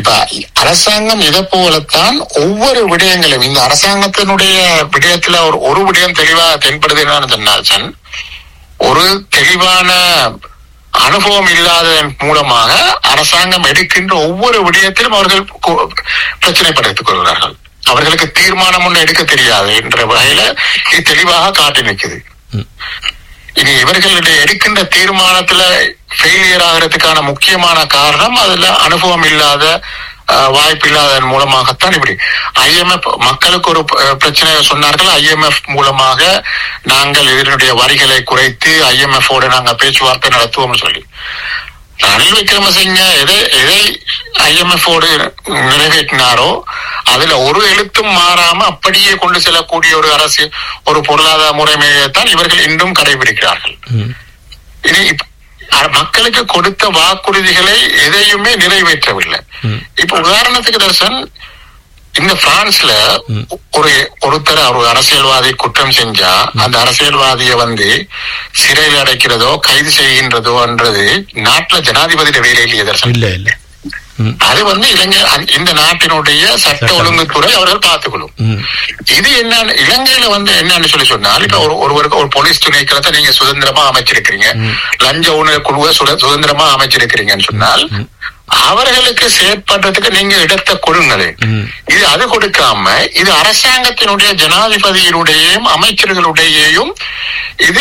இப்ப அரசாங்கம் இதை போலத்தான் ஒவ்வொரு விடயங்களும் இந்த அரசாங்கத்தினுடைய விடயத்துல ஒரு ஒரு விடயம் தெளிவாக தென்படுது என்னன்னு சொன்னால் சன் ஒரு தெளிவான அனுபவம் இல்லாததன் மூலமாக அரசாங்கம் எடுக்கின்ற ஒவ்வொரு விடயத்திலும் அவர்கள் கு- பிரச்சனைப்படுத்திக் கொள்கிறார்கள் அவர்களுக்கு தீர்மானம் ஒன்று எடுக்க தெரியாது என்ற வகையில இது தெளிவாக காட்டி நிற்குது இனி இவர்களுடைய எடுக்கின்ற தீர்மானத்துல ஃபெயிலியர் ஆகிறதுக்கான முக்கியமான காரணம் அதுல அனுபவம் இல்லாத அஹ், வாய்ப்பு இல்லாததன் மூலமாகத்தான் இப்படி ஐஎம்எஃப் மக்களுக்கு ஒரு அஹ், பிரச்சனையை சொன்னார்கள் ஐஎம்எஃப் மூலமாக நாங்கள் இதனுடைய வரிகளை குறைத்து ஐஎம்எஃப் ஓட நாங்க பேச்சுவார்த்தை நடத்துவோம்னு சொல்லி ரணில் விக்ரமசிங்க எதை எதை ஐஎம்எஃப் ஓடு நிறைவேற்றினாரோ அதுல ஒரு எழுத்தும் மாறாம அப்படியே கொண்டு செல்லக்கூடிய ஒரு அரசு ஒரு பொருளாதார முறைமையைத்தான் இவர்கள் இன்றும் கடைபிடிக்கிறார்கள் இனி இப்ப- அ- மக்களுக்கு கொடுத்த வாக்குறுதிகளை எதையுமே நிறைவேற்றவில்லை இப்ப உதாரணத்துக்கு தர்சன் இந்த பிரான்ஸ்ல ஒரு ஒருத்தர் ஒரு அரசியல்வாதி குற்றம் செஞ்சா அந்த அரசியல்வாதியை வந்து சிறையில் அடைக்கிறதோ கைது செய்கின்றதோன்றது நாட்டுல ஜனாதிபதியோட வேலையில் தர்சன் இல்ல இல்ல அது வந்து இலங்கை அந்த- இந்த நாட்டினுடைய சட்ட ஒழுங்குத்துறை அவர்கள் பார்த்துக்கொள்ளும் ம். இது என்ன இலங்கையில வந்து என்னன்னு சொல்லி சொன்னால் இப்ப ஒரு ஒருவருக்கு ஒரு போலீஸ் துணைக்களத்தை நீங்க சுதந்திரமா அமைச்சிருக்கிறீங்க லஞ்ச ஊழல் குழுவை சுத- சுதந்திரமா அமைச்சிருக்கிறீங்கன்னு சொன்னால் அவர்களுக்கு செயற்படுறதுக்கு நீங்க இடத்தை கொடுங்களே இது அது கொடுக்காம இது அரசாங்கத்தினுடைய ஜனாதிபதியினுடையும் அமைச்சர்களுடையும் இது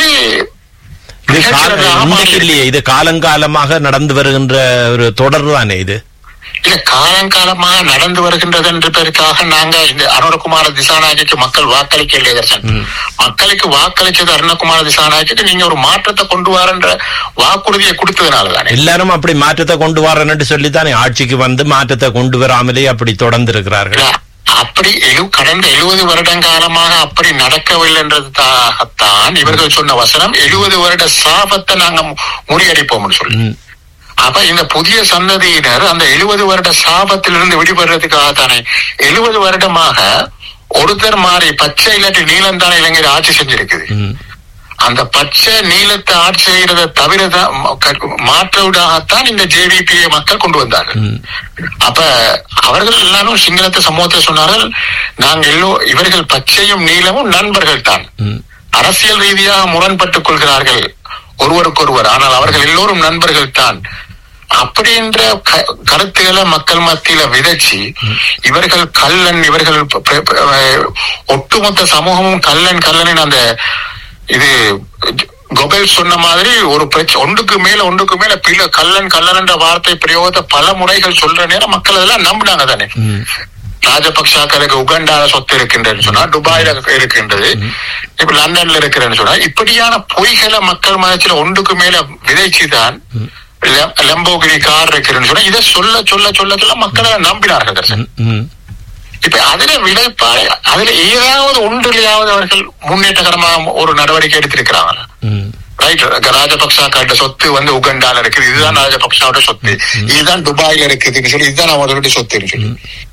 இது கால- மிகச்சிறந்ததாக இன்றைக்கு மாறி இல்லையே இது காலங்காலமாக நடந்து வருகின்ற ஒரு தொடர் தானே இது இல்ல காலங்காலமாக நடந்து வருகின்றது என்பதற்காக நாங்க இந்த அருணகுமார திசாநாயகிக்கு மக்கள் வாக்களிக்க இல்லையா தர்சன் மக்களுக்கு வாக்களிச்சது அருணகுமார திசாநாயகிக்கு நீங்க ஒரு மாற்றத்தை கொண்டு வரன்ற வாக்குறுதியை கொடுத்ததுனால தானே எல்லாரும் அப்படி மாற்றத்தை கொண்டு வரேன்னு சொல்லித்தானே ஆட்சிக்கு வந்து மாற்றத்தை கொண்டு வராமலே அப்படி தொடர்ந்து இருக்கிறார்கள் இல்ல, அப்படி எழு- கடந்த எழுபது வருடங்காலமாக அப்படி நடக்கவில்லை என்றதுக்காகத்தான் இவர்கள் சொன்ன வசனம் எழுபது வருட சாபத்தை நாங்க மு- முறியடிப்போம்னு சொல்லி ம். அப்ப இந்த புதிய சந்ததியினர் அந்த எழுபது வருட சாபத்திலிருந்து விடுபடுறதுக்காக தானே எழுபது வருடமாக ஒருத்தர் மாறி பச்சை இல்லாட்டி நீலம் தானே இளைஞர் ஆட்சி செஞ்சிருக்குது ம். அந்த பச்சை நீலத்தை ஆட்சி செய்யறதை தவிர தான் ம- க- மாற்றுவதாகத்தான் இந்த ஜேவிபியை மக்கள் கொண்டு வந்தார்கள் ம். அப்ப அவர்கள் எல்லாரும் சிங்களத்தை சமூகத்தை சொன்னார்கள் நாங்கள் எல்லோ இவர்கள் பச்சையும் நீலமும் நண்பர்கள் தான் ம். அரசியல் ரீதியாக முரண்பட்டுக் கொள்கிறார்கள் ஒருவருக்கொருவர் ஆனால் அவர்கள் எல்லோரும் நண்பர்கள் தான் அப்படின்ற க- கருத்துக்களை மக்கள் மத்தியில விதைச்சு இவர்கள் கல்லன் இவர்கள் ப- ப- ப- ஒட்டுமொத்த சமூகமும் கல்லன் கல்லனின் அந்த இது கொபெல் சொன்ன மாதிரி ஒரு பிரச்சனை ஒன்றுக்கு மேல ஒன்றுக்கு மேல பில கல்லன் கல்லன் என்ற வார்த்தை பிரயோகத்தை பல முறைகள் சொல்ற நேரம் மக்கள் அதெல்லாம் நம்பினாங்க தானே ம். ராஜபக்சாக்களுக்கு உகண்டால சொத்து இருக்கின்றதுன்னு சொன்னா துபாயில இருக்கின்றது இப்ப லண்டன்ல இருக்கிறேன்னு சொன்னா இப்படியான பொய்களை மக்கள் மனசுல ஒன்றுக்கு மேல விதைச்சுதான் லெம்- லம்போகினி கார் இருக்கிறேன்னு சொன்னா இதை சொல்ல சொல்ல சொல்ல சொல்ல மக்கள் அதை நம்பினார்கள் தர்சன் ம். ம். இப்ப அதுல விளைப்பாடு அதுல ஏதாவது ஒன்றிலேயாவது அவர்கள் முன்னேற்றகரமாக ஒரு நடவடிக்கை எடுத்திருக்கிறாங்க ம். ரைட் ராஜபக்சாக்காட்ட சொத்து வந்து உகண்டால இருக்குது இதுதான் ராஜபக்சாவோட சொத்து இதுதான் துபாயில இருக்குதுன்னு சொல்லி இதுதான் அவர்களுடைய சொத்துன்னு சொல்லி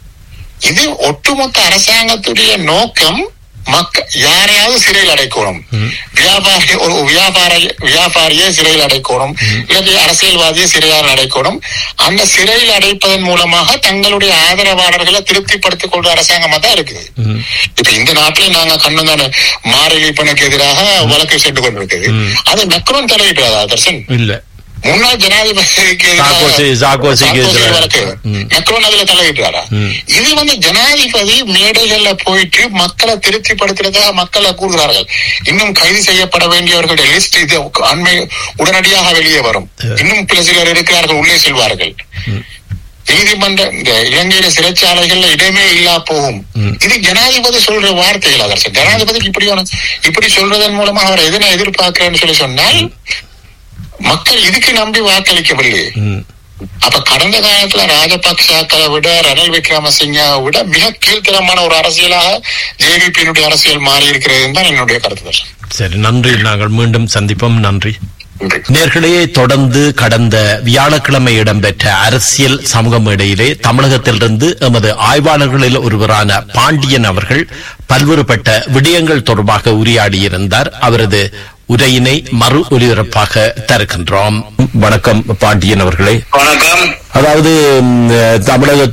இது ஒட்டுமொத்த அரசாங்கத்துடைய நோக்கம் மக்க யாரையாவது சிறையில் அடைக்கணும் வியாபாரி ஒரு வியாபார வியாபாரியை சிறையில் அடைக்கணும் இல்லது அரசியல்வாதியை சிறையில் அடைக்கணும் அந்த சிறையில் அடைப்பதன் மூலமாக தங்களுடைய ஆதரவாளர்களை திருப்திப்படுத்திக் கொள்ற அரசாங்கமா தான் இருக்குது ம். இப்ப இந்த நாட்டில நாங்க கண்ணு தானே மாரளிப்பனுக்கு எதிராக வழக்கு சென்று கொண்டிருக்குது அது மெக்ரோன் தலையிட்டாரா தர்சன் இல்ல முன்னாள் ஜனாதிபதிக்கு எதிராக சார்க்கோசி- சார்க்கோசிக்கு சார்க்கோசி எதிராக. வழக்கு ம். மெக்ரோன் அதுல தலையிட்டாரா ம். இது வந்து ஜனாதிபதி மேடைகள்ல போயிட்டு மக்களை திருப்திப்படுத்துறதாக மக்களை கூறுகிறார்கள் இன்னும் கைது செய்யப்பட வேண்டியவர்களுடைய லிஸ்ட் இது அண்மை உடனடியாக வெளியே வரும் இன்னும் சில சிலர் இருக்கிறார்கள் உள்ளே செல்வார்கள் நீதிமன்ற இந்த இலங்கையில சிறைச்சாலைகள்ல இடமே இல்லா போகும் ம். இது ஜனாதிபதி சொல்ற வார்த்தைகள் அதற்கு ஜனாதிபதிக்கு இப்படியான இப்படி சொல்றதன் மூலமா அவர் எதனை எதிர்பார்க்கிறேன்னு சொல்லி சொன்னால் மக்கள் இதுக்கு நம்பி வாக்களிக்கவில்லை ம். அப்ப கடந்த காலத்துல ராஜபக்சாக்களை விட ரணில் விக்ரமசிங்காவை விட மிக கீழ்த்தரமான ஒரு அரசியலாக ஜேவிபியினுடைய அரசியல் மாறி இருக்கிறது தான் என்னுடைய கருத்து தர்ஷன். சரி நன்றி நாங்கள் மீண்டும் சந்திப்போம் நன்றி நன்றி நேர்களே தொடர்ந்து கடந்த வியாழக்கிழமை இடம்பெற்ற அரசியல் சமூக மேடையிலே தமிழகத்திலிருந்து எமது ஆய்வாளர்களில் ஒருவரான பாண்டியன் அவர்கள் பல்வேறுபட்ட விடயங்கள் தொடர்பாக உரையாடியிருந்தார் அவரது உரையினை மறு ஒலிபரப்பாக தருகின்றோம் வணக்கம் பாண்டியன் அவர்களே வணக்கம் அதாவது ம், தமிழக